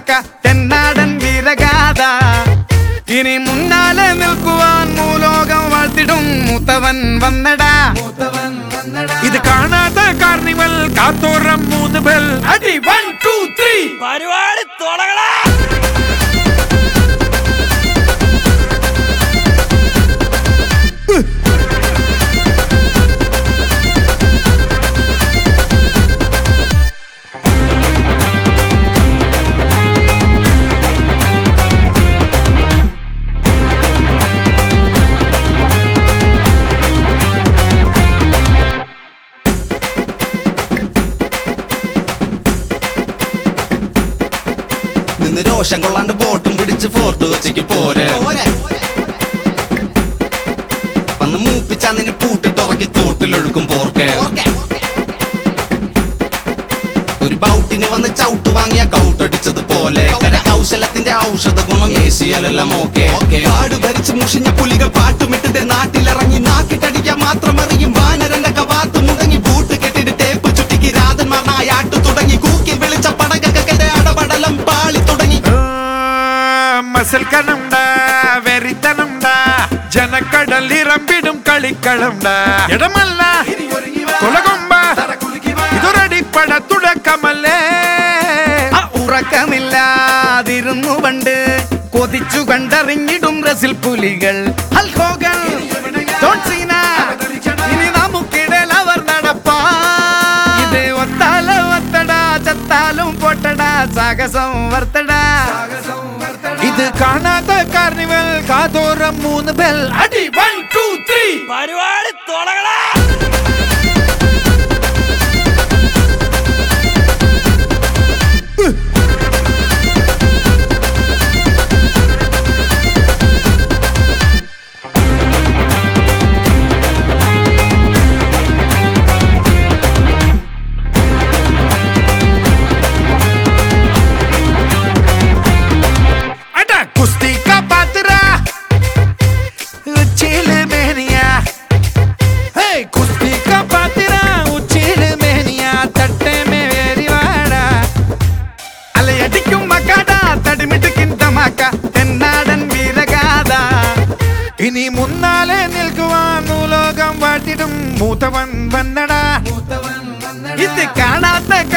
കിന്തമാക്ക തെന്നാടൻ വീരഗാഥ ഇനി മുന്നാലെ നിൽക്കുവാൻ മൂലോകം വാഴ്ത്തിടും മൂത്തവൻ വന്നടാ ഇത് കാണാത്ത കാർണിവൽ കാത്തോറം മൂന്ന് ബെൽ അടി വൺ ടു ത്രീ പരിപാടി തുടങ്ങടാ നിന്ന് രോഷം കൊള്ളാണ്ട് ബോട്ടും പിടിച്ച് ഫോർട്ട് വെച്ചേക്ക് പോരെ വന്ന് മൂപ്പിച്ച നിന്നെ പൂട്ടിട്ടുറക്കി തോട്ടിലൊഴുക്കും പോർക്കെ ഒരു ബൗട്ടിന് വന്ന് ചവിട്ട് വാങ്ങിയ കൗട്ടടിച്ചത് പോലെ കൗശലത്തിന്റെ ഔഷധ ഗുണം ഏസിയലെല്ലാം ഓക്കെ കാട് ഭരിച്ച് മുഷിഞ്ഞ പുലികൾ പാട്ടുമിട്ടിട്ട് നാട്ടിലിറങ്ങി നാക്കിട്ടടിക്കാൻ മാത്രം അറിയും വാനരന്റെ കവാത്ത് മുടങ്ങി ബൂട്ട് കെട്ടിട്ട് ടേപ്പ് ചുറ്റിക്ക് രാധന്മാർ നായാട്ടു തുടങ്ങി കൂക്കി വിളിച്ച പടകക്കന്റെ അടപടലം പാളി തുടങ്ങി മസൽക്കനുണ്ടാ വെറിത്തനുണ്ടാ ജനക്കടൽ ഇറമ്പിടും കളിക്കളണ്ടാ ഇടമല്ല കൊലകൊമ്പ ഇതൊരടിപ്പട തുടക്കമല്ലേ ആ ഉറക്കമില്ലാതിരുന്നു പണ്ട് കൊതിച്ചു കണ്ടറിഞ്ഞിടും റസിൽ പുലികൾ ഹൽഹോകൾ ജോൺ സീന, ഇനി നമുക്കിടയിൽ അവർ നടപ്പാ ഇത് ഒത്താല ഒത്തടാ ചത്താലും പൊട്ടടാ സാഹസം വർത്തടാ ഇത് കാണാത്ത കാർണിവൽ കാതോറം മൂന്ന് ബെൽ അടി വൺ ടു ത്രീ പരിപാടി തുടങ്ങടാ അട കുസ്തി കാ പാത്ര ഉച്ചിൽ മേനിയ ഹേ കുസ്തി കാ പാത്ര ഉച്ചിൽ മേനിയ തട്ടെ മേ വേരി വാടാ അലയടിക്കും മക്കാട തടിമിട്ട് കിന്തമാക്ക തെന്നാടൻ വീരഗാഥ ഇനി മുന്നാലെ നിൽക്കുവാൻ ഭൂലോകം വാഴ്ത്തിടും മൂത്തവൻ വന്നടാ ഇത് കാണാത്ത